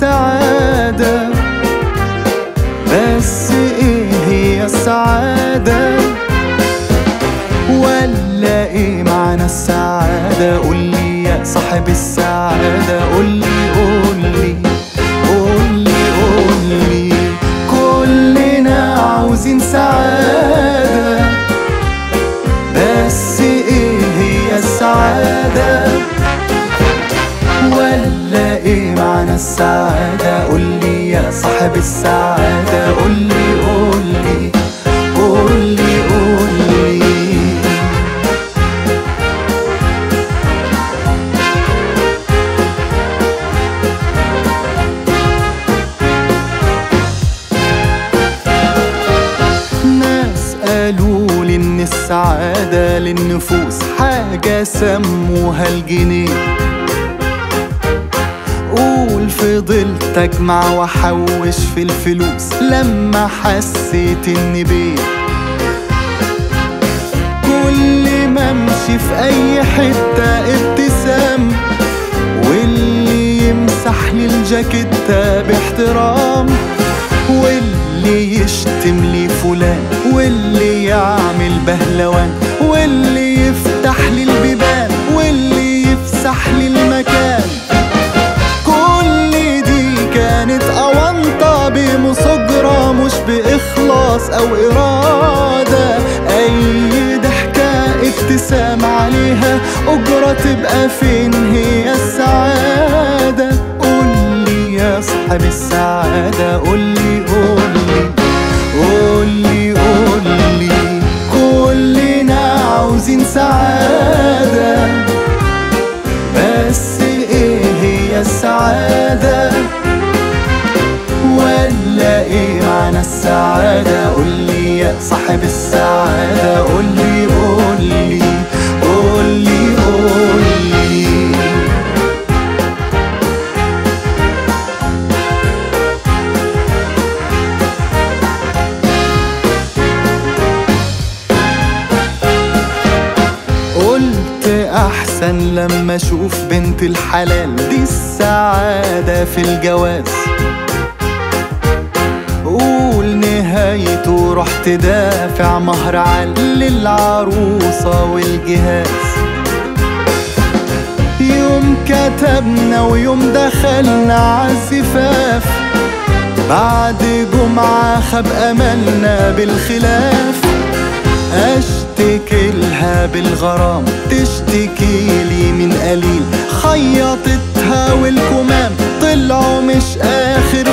السعادة بس ايه هي السعادة ولا ايه معنى السعادة قولي يا صاحب السعادة قولي قولي قولي قولي كلنا عاوزين سعادة بس ايه هي السعادة ولا ايه معنى السعادة قولي يا صاحب السعادة قولي قولي قولي قولي ناس قالوا لي ان السعادة للنفوس حاجة سموها الجنيه قول فضلت اجمع واحوش في الفلوس لما حسيت اني بيه كل ما امشي في اي حتة ابتسام واللي يمسح لي الجاكيتة باحترام واللي يشتم لي فلان واللي يعمل بهلوان واللي يفتح لي البيبان واللي يفسح لي المكان كل دي كانت أونطة بمصجرة مش بإخلاص أو إرادة أي ضحكة ابتسام عليها أجرة تبقى فين هي السعادة قولي يا صاحب السعادة قولي قولي قولي قولي كلنا عاوزين سعادة بس ايه هي السعادة ولا ايه معنى السعادة قولي يا صاحب السعادة قولي قولي قولي قولي قلت احسن لما اشوف بنت الحلال دي السعادة في الجواز قول نهايته رحت دافع مهر عال للعروسة والجهاز يوم كتبنا ويوم دخلنا عالزفاف بعد جمعة خاب أملنا بالخلاف اشتكي لها بالغرام تشتكي لي من قليل خيطتها والكمام طلعوا مش اخر